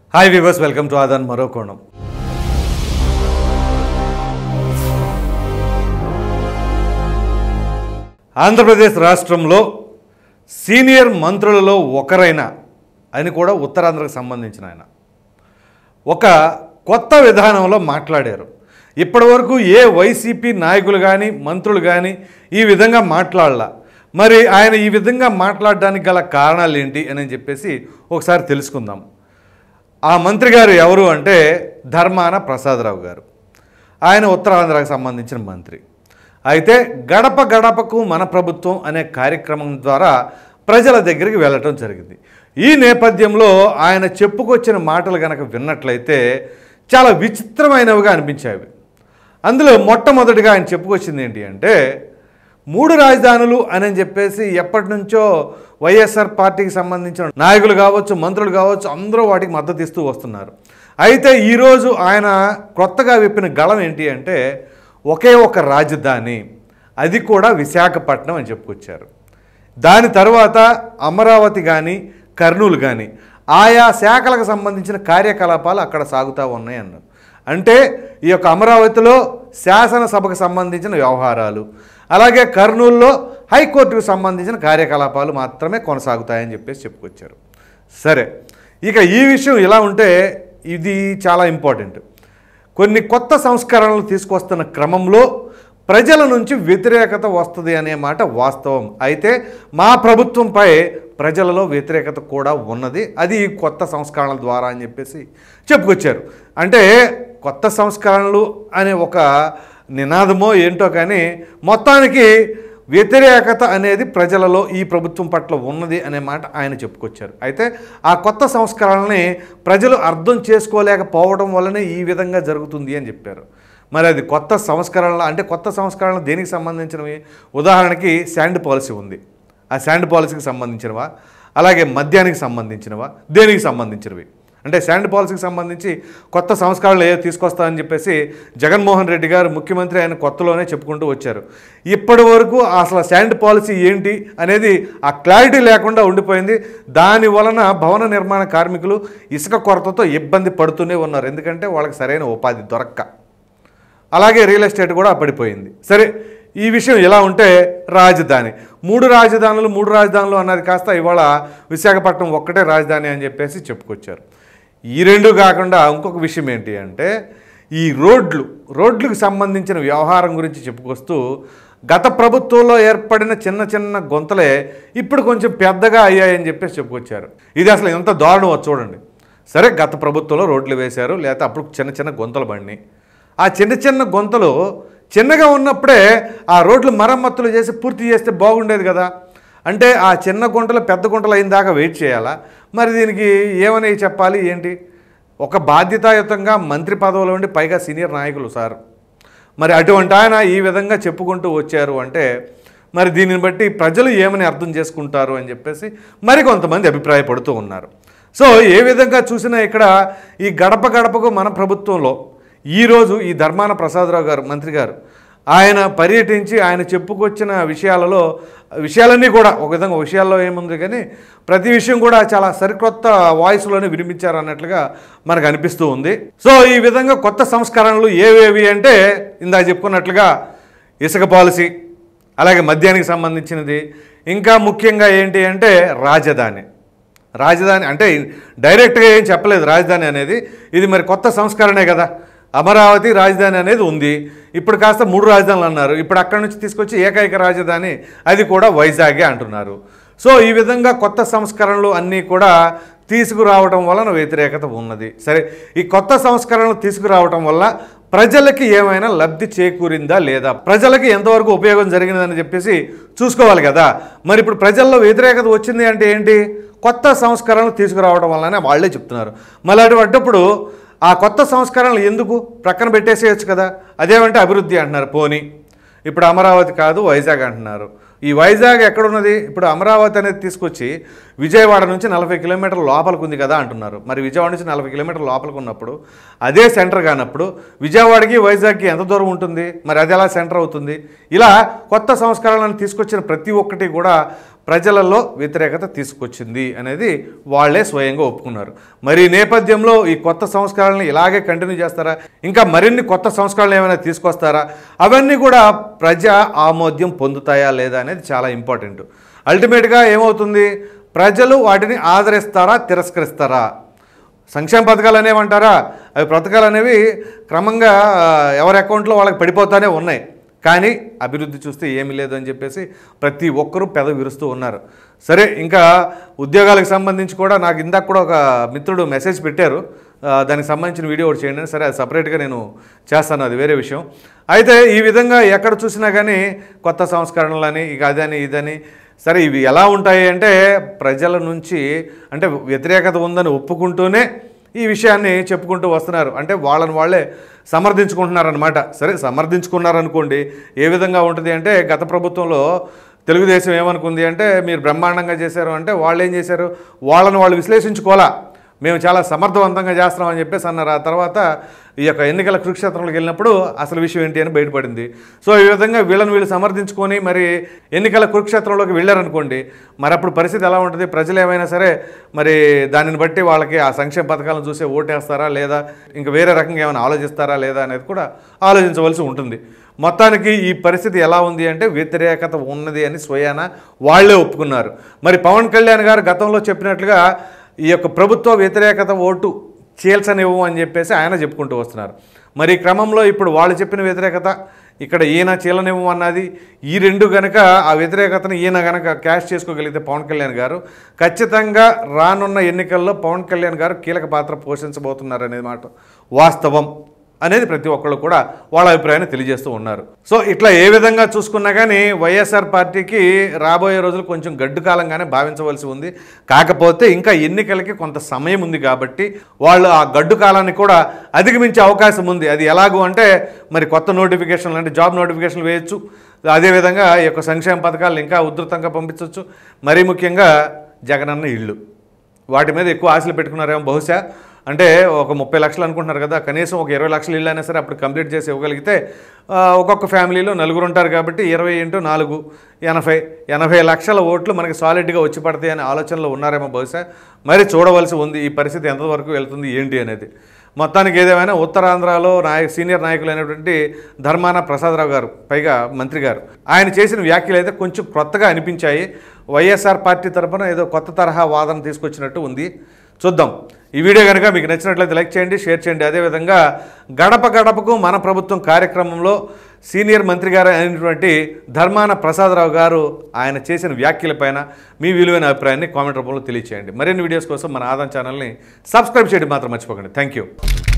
Hi viewers welcome to ఆదాన్ మరో కోణం ఆంధ్రప్రదేశ్ రాష్ట్రంలో సీనియర్ మంత్రులలో ఒకరైన అని కూడా ఉత్తరాంధ్రకు సంబంధించిన ఆయన ఒక కొత్త విధానంలో మాట్లాడారు ఇప్పటివరకు ఏ వైసీపీ నాయకులు కానీ మంత్రులు కానీ ఈ విధంగా మాట్లాడలా మరి ఆయన ఈ విధంగా మాట్లాడడానికి గల కారణాలు ఏంటి అని చెప్పేసి ఒకసారి తెలుసుకుందాం ఆ మంత్రి గారు ఎవరు అంటే ధర్మాన ప్రసాదరావు గారు ఆయన ఉత్తరాంధ్రకు సంబంధించిన మంత్రి అయితే గడప గడపకు మన ప్రభుత్వం అనే కార్యక్రమం ద్వారా ప్రజల దగ్గరికి వెళ్ళటం జరిగింది ఈ నేపథ్యంలో ఆయన చెప్పుకొచ్చిన మాటలు కనుక విన్నట్లయితే చాలా విచిత్రమైనవిగా అనిపించాయి అందులో మొట్టమొదటిగా ఆయన చెప్పుకొచ్చింది ఏంటి అంటే మూడు రాజధానులు అని చెప్పేసి ఎప్పటి నుంచో వైఎస్ఆర్ పార్టీకి సంబంధించిన నాయకులు కావచ్చు మంత్రులు కావచ్చు అందరూ వాటికి మద్దతు ఇస్తూ వస్తున్నారు అయితే ఈరోజు ఆయన కొత్తగా విప్పిన గళం ఏంటి అంటే ఒకే ఒక రాజధాని అది కూడా విశాఖపట్నం అని చెప్పుకొచ్చారు దాని తర్వాత అమరావతి కానీ కర్నూలు కానీ ఆయా శాఖలకు సంబంధించిన కార్యకలాపాలు అక్కడ సాగుతూ ఉన్నాయి అన్నారు అంటే ఈ యొక్క అమరావతిలో శాసనసభకు సంబంధించిన వ్యవహారాలు అలాగే కర్నూలులో హైకోర్టుకు సంబంధించిన కార్యకలాపాలు మాత్రమే కొనసాగుతాయని చెప్పేసి చెప్పుకొచ్చారు సరే ఇక ఈ విషయం ఇలా ఉంటే ఇది చాలా ఇంపార్టెంట్ కొన్ని కొత్త సంస్కరణలు తీసుకొస్తున్న క్రమంలో ప్రజల నుంచి వ్యతిరేకత వస్తుంది అనే మాట వాస్తవం అయితే మా ప్రభుత్వంపై ప్రజలలో వ్యతిరేకత కూడా ఉన్నది అది ఈ కొత్త సంస్కరణల ద్వారా అని చెప్పేసి చెప్పుకొచ్చారు అంటే కొత్త సంస్కరణలు అనే ఒక నినాదమో ఏంటో కానీ మొత్తానికి వ్యతిరేకత అనేది ప్రజలలో ఈ ప్రభుత్వం పట్ల ఉన్నది అనే మాట ఆయన చెప్పుకొచ్చారు అయితే ఆ కొత్త సంస్కరణల్ని ప్రజలు అర్థం చేసుకోలేకపోవడం వల్లనే ఈ విధంగా జరుగుతుంది అని చెప్పారు మరి అది కొత్త సంస్కరణలు అంటే కొత్త సంస్కరణలు దేనికి సంబంధించినవి ఉదాహరణకి శాండ్ పాలసీ ఉంది ఆ శాండ్ పాలసీకి సంబంధించినవా అలాగే మద్యానికి సంబంధించినవా దేనికి సంబంధించినవి అంటే శాండ్ పాలసీకి సంబంధించి కొత్త సంస్కరణలు ఏదో తీసుకొస్తామని చెప్పేసి జగన్మోహన్ రెడ్డి గారు ముఖ్యమంత్రి ఆయన కొత్తలోనే చెప్పుకుంటూ వచ్చారు ఇప్పటి వరకు అసలు శాండ్ పాలసీ ఏంటి అనేది ఆ క్లారిటీ లేకుండా ఉండిపోయింది దాని వలన భవన నిర్మాణ కార్మికులు ఇసుక కొరతతో ఇబ్బంది పడుతూనే ఉన్నారు ఎందుకంటే వాళ్ళకి సరైన ఉపాధి దొరక్క అలాగే రియల్ ఎస్టేట్ కూడా పడిపోయింది సరే ఈ విషయం ఎలా ఉంటే రాజధాని మూడు రాజధానులు మూడు రాజధానులు అన్నది కాస్త ఇవాళ విశాఖపట్నం ఒక్కటే రాజధాని అని చెప్పేసి చెప్పుకొచ్చారు ఈ రెండు కాకుండా ఇంకొక విషయం ఏంటి అంటే ఈ రోడ్లు రోడ్లకు సంబంధించిన వ్యవహారం గురించి చెప్పుకొస్తూ గత ప్రభుత్వంలో ఏర్పడిన చిన్న చిన్న గొంతలే ఇప్పుడు కొంచెం పెద్దగా అయ్యాయని చెప్పేసి చెప్పుకొచ్చారు ఇది అసలు ఎంత దారుణమో చూడండి సరే గత ప్రభుత్వంలో రోడ్లు వేశారు లేకపోతే అప్పుడు చిన్న చిన్న గొంతలు పడినాయి ఆ చిన్న చిన్న గొంతలు చిన్నగా ఉన్నప్పుడే ఆ రోడ్లు మరమ్మతులు చేసి పూర్తి చేస్తే బాగుండేది కదా అంటే ఆ చిన్న గుంటలు పెద్ద గుంటలు అయిన దాకా వెయిట్ చేయాలా మరి దీనికి ఏమని చెప్పాలి ఏంటి ఒక బాధ్యతాయుతంగా మంత్రి పదవిలో ఉండి పైగా సీనియర్ నాయకులు సార్ మరి అటువంటి ఆయన ఈ విధంగా చెప్పుకుంటూ వచ్చారు అంటే మరి దీనిని బట్టి ప్రజలు ఏమని అర్థం చేసుకుంటారు అని చెప్పేసి మరి కొంతమంది అభిప్రాయపడుతూ ఉన్నారు సో ఏ విధంగా చూసినా ఇక్కడ ఈ గడప గడపకు మన ప్రభుత్వంలో ఈరోజు ఈ ధర్మాన ప్రసాదరావు గారు మంత్రి గారు ఆయన పర్యటించి ఆయన చెప్పుకొచ్చిన విషయాలలో విషయాలన్నీ కూడా ఒక విధంగా విషయాల్లో ఏముంది కానీ ప్రతి విషయం కూడా చాలా సరికొత్త వాయిస్లోనే వినిపించారు అన్నట్లుగా మనకు అనిపిస్తూ ఉంది సో ఈ విధంగా కొత్త సంస్కరణలు ఏవేవి అంటే ఇందాక చెప్పుకున్నట్లుగా ఇసుక పాలసీ అలాగే మద్యానికి సంబంధించినది ఇంకా ముఖ్యంగా ఏంటి అంటే రాజధాని రాజధాని అంటే డైరెక్ట్గా ఏం చెప్పలేదు రాజధాని అనేది ఇది మరి కొత్త సంస్కరణే కదా అమరావతి రాజధాని అనేది ఉంది ఇప్పుడు కాస్త మూడు రాజధానులు అన్నారు ఇప్పుడు అక్కడి నుంచి తీసుకొచ్చి ఏకైక రాజధాని అది కూడా వైజాగే అంటున్నారు సో ఈ విధంగా కొత్త సంస్కరణలు అన్నీ కూడా తీసుకురావడం వలన వ్యతిరేకత ఉన్నది సరే ఈ కొత్త సంస్కరణలు తీసుకురావడం వల్ల ప్రజలకి ఏమైనా లబ్ధి చేకూరిందా లేదా ప్రజలకి ఎంతవరకు ఉపయోగం జరిగినదని చెప్పేసి చూసుకోవాలి కదా మరి ఇప్పుడు ప్రజల్లో వ్యతిరేకత వచ్చింది అంటే ఏంటి కొత్త సంస్కరణలు తీసుకురావడం వల్లనే వాళ్ళే చెప్తున్నారు మళ్ళీ అటువంటిప్పుడు ఆ కొత్త సంస్కరణలు ఎందుకు ప్రక్కన పెట్టేసేయచ్చు కదా అదేమంటే అభివృద్ధి అంటున్నారు పోనీ ఇప్పుడు అమరావతి కాదు వైజాగ్ అంటున్నారు ఈ వైజాగ్ ఎక్కడున్నది ఇప్పుడు అమరావతి అనేది తీసుకొచ్చి విజయవాడ నుంచి నలభై కిలోమీటర్ల లోపలికి ఉంది కదా అంటున్నారు మరి విజయవాడ నుంచి నలభై కిలోమీటర్ల లోపలికి ఉన్నప్పుడు అదే సెంటర్ కానప్పుడు విజయవాడకి వైజాగ్కి ఎంత దూరం ఉంటుంది మరి అది ఎలా సెంటర్ అవుతుంది ఇలా కొత్త సంస్కరణలను తీసుకొచ్చిన ప్రతి ఒక్కటి కూడా ప్రజలలో వ్యతిరేకత తీసుకొచ్చింది అనేది వాళ్ళే స్వయంగా ఒప్పుకున్నారు మరి ఈ నేపథ్యంలో ఈ కొత్త సంస్కరణలు ఇలాగే కంటిన్యూ చేస్తారా ఇంకా మరిన్ని కొత్త సంస్కరణలు ఏమైనా తీసుకొస్తారా అవన్నీ కూడా ప్రజా ఆమోద్యం పొందుతాయా లేదా అనేది చాలా ఇంపార్టెంట్ అల్టిమేట్గా ఏమవుతుంది ప్రజలు వాటిని ఆదరిస్తారా తిరస్కరిస్తారా సంక్షేమ పథకాలు అనేవి అంటారా అవి పథకాలు అనేవి క్రమంగా ఆ, ఎవరి అకౌంట్లో వాళ్ళకి పడిపోతానే ఉన్నాయి కానీ అభివృద్ధి చూస్తే ఏమీ లేదు అని చెప్పేసి ప్రతి ఒక్కరూ పెద విరుస్తూ ఉన్నారు సరే ఇంకా ఉద్యోగాలకు సంబంధించి కూడా నాకు ఇందాక కూడా ఒక మిత్రుడు మెసేజ్ పెట్టారు ఆ, దానికి సంబంధించిన వీడియో ఒకటి చేయండి అని. సరే అది సపరేట్గా నేను చేస్తాను అది వేరే విషయం అయితే ఈ విధంగా ఎక్కడ చూసినా కానీ కొత్త సంస్కరణలని ఇక అదని ఇదని సరే ఇవి ఎలా ఉంటాయి అంటే ప్రజల నుంచి అంటే వ్యతిరేకత ఉందని ఒప్పుకుంటూనే ఈ విషయాన్ని చెప్పుకుంటూ వస్తున్నారు అంటే వాళ్ళని వాళ్ళే సమర్థించుకుంటున్నారనమాట సరే సమర్థించుకున్నారనుకోండి ఏ విధంగా ఉంటుంది అంటే గత ప్రభుత్వంలో తెలుగుదేశం ఏమనుకుంది అంటే మీరు బ్రహ్మాండంగా చేశారు అంటే వాళ్ళు ఏం చేశారు వాళ్ళని వాళ్ళు విశ్లేషించుకోవాలా మేము చాలా సమర్థవంతంగా చేస్తున్నామని చెప్పేసి అన్నారు ఆ తర్వాత ఈ యొక్క ఎన్నికల కురుక్షేత్రంలోకి వెళ్ళినప్పుడు అసలు విషయం ఏంటి అని బయటపడింది సో ఈ విధంగా వీళ్ళని వీళ్ళు సమర్థించుకొని మరి ఎన్నికల కురుక్షేత్రంలోకి వెళ్ళారనుకోండి మరి అప్పుడు పరిస్థితి ఎలా ఉంటుంది ప్రజలు ఏమైనా సరే మరి దానిని బట్టి వాళ్ళకి ఆ సంక్షేమ పథకాలను చూసే ఓటేస్తారా లేదా ఇంకా వేరే రకంగా ఏమైనా ఆలోచిస్తారా లేదా అనేది కూడా ఆలోచించవలసి ఉంటుంది మొత్తానికి ఈ పరిస్థితి ఎలా ఉంది అంటే వ్యతిరేకత ఉన్నది అని స్వయాన వాళ్ళే ఒప్పుకున్నారు మరి పవన్ కళ్యాణ్ గారు గతంలో చెప్పినట్లుగా ఈ యొక్క ప్రభుత్వ వ్యతిరేకత ఓటు చీల్చనివ్వు అని చెప్పేసి ఆయన చెప్పుకుంటూ వస్తున్నారు మరి ఈ క్రమంలో ఇప్పుడు వాళ్ళు చెప్పిన వ్యతిరేకత ఇక్కడ ఈయన చీలనివ్వు అన్నది ఈ రెండు గనక ఆ వ్యతిరేకతను ఈయన గనక క్యాష్ చేసుకోగలిగితే పవన్ కళ్యాణ్ గారు ఖచ్చితంగా రానున్న ఎన్నికల్లో పవన్ కళ్యాణ్ గారు కీలక పాత్ర పోషించబోతున్నారు అనేది మాట వాస్తవం అనేది ప్రతి ఒక్కళ్ళు కూడా వాళ్ళ అభిప్రాయాన్ని తెలియజేస్తూ ఉన్నారు సో ఇట్లా ఏ విధంగా చూసుకున్నా కానీ వైఎస్ఆర్ పార్టీకి రాబోయే రోజులు కొంచెం గడ్డు కాలంగానే భావించవలసి ఉంది కాకపోతే ఇంకా ఎన్నికలకి కొంత సమయం ఉంది కాబట్టి వాళ్ళు ఆ గడ్డు కాలాన్ని కూడా అధిగమించే అవకాశం ఉంది అది ఎలాగూ అంటే మరి కొత్త నోటిఫికేషన్లు అంటే జాబ్ నోటిఫికేషన్లు వేయొచ్చు అదేవిధంగా ఈ యొక్క సంక్షేమ పథకాలను ఇంకా ఉధృతంగా పంపించవచ్చు మరీ ముఖ్యంగా జగనన్న ఇళ్ళు వాటి మీద ఎక్కువ ఆశలు పెట్టుకున్నారేమో బహుశా అంటే ఒక ముప్పై లక్షలు అనుకుంటున్నారు కదా కనీసం ఒక ఇరవై లక్షలు ఇల్లు అయినా సరే అప్పుడు కంప్లీట్ చేసి ఇవ్వగలిగితే ఆ, ఒక్కొక్క ఫ్యామిలీలో నలుగురు ఉంటారు కాబట్టి ఇరవై ఇంటూ నాలుగు ఎనభై ఎనభై లక్షల ఓట్లు మనకి సాలిడ్గా వచ్చి పడతాయి అనే ఆలోచనలో ఉన్నారేమో బహుశా మరి చూడవలసి ఉంది ఈ పరిస్థితి ఎంతవరకు వెళ్తుంది ఏంటి అనేది మొత్తానికి ఏదేమైనా ఉత్తరాంధ్రలో నాయ సీనియర్ నాయకులైనటువంటి ధర్మాన ప్రసాదరావు గారు పైగా మంత్రి గారు ఆయన చేసిన వ్యాఖ్యలు అయితే కొంచెం కొత్తగా అనిపించాయి వైఎస్ఆర్ పార్టీ తరఫున ఏదో కొత్త తరహా వాదన తీసుకొచ్చినట్టు ఉంది చూద్దాం ఈ వీడియో కనుక మీకు నచ్చినట్లయితే లైక్ చేయండి షేర్ చేయండి అదేవిధంగా గడప గడపకు మన ప్రభుత్వం కార్యక్రమంలో సీనియర్ మంత్రి గారు అయినటువంటి ధర్మాన ప్రసాదరావు గారు ఆయన చేసిన వ్యాఖ్యలపైన మీ విలువైన అభిప్రాయాన్ని కామెంట్ రూపంలో తెలియచేయండి మరిన్ని వీడియోస్ కోసం మన ఆదాన్ ఛానల్ని సబ్స్క్రైబ్ చేయడం మాత్రం మర్చిపోకండి థ్యాంక్ యూ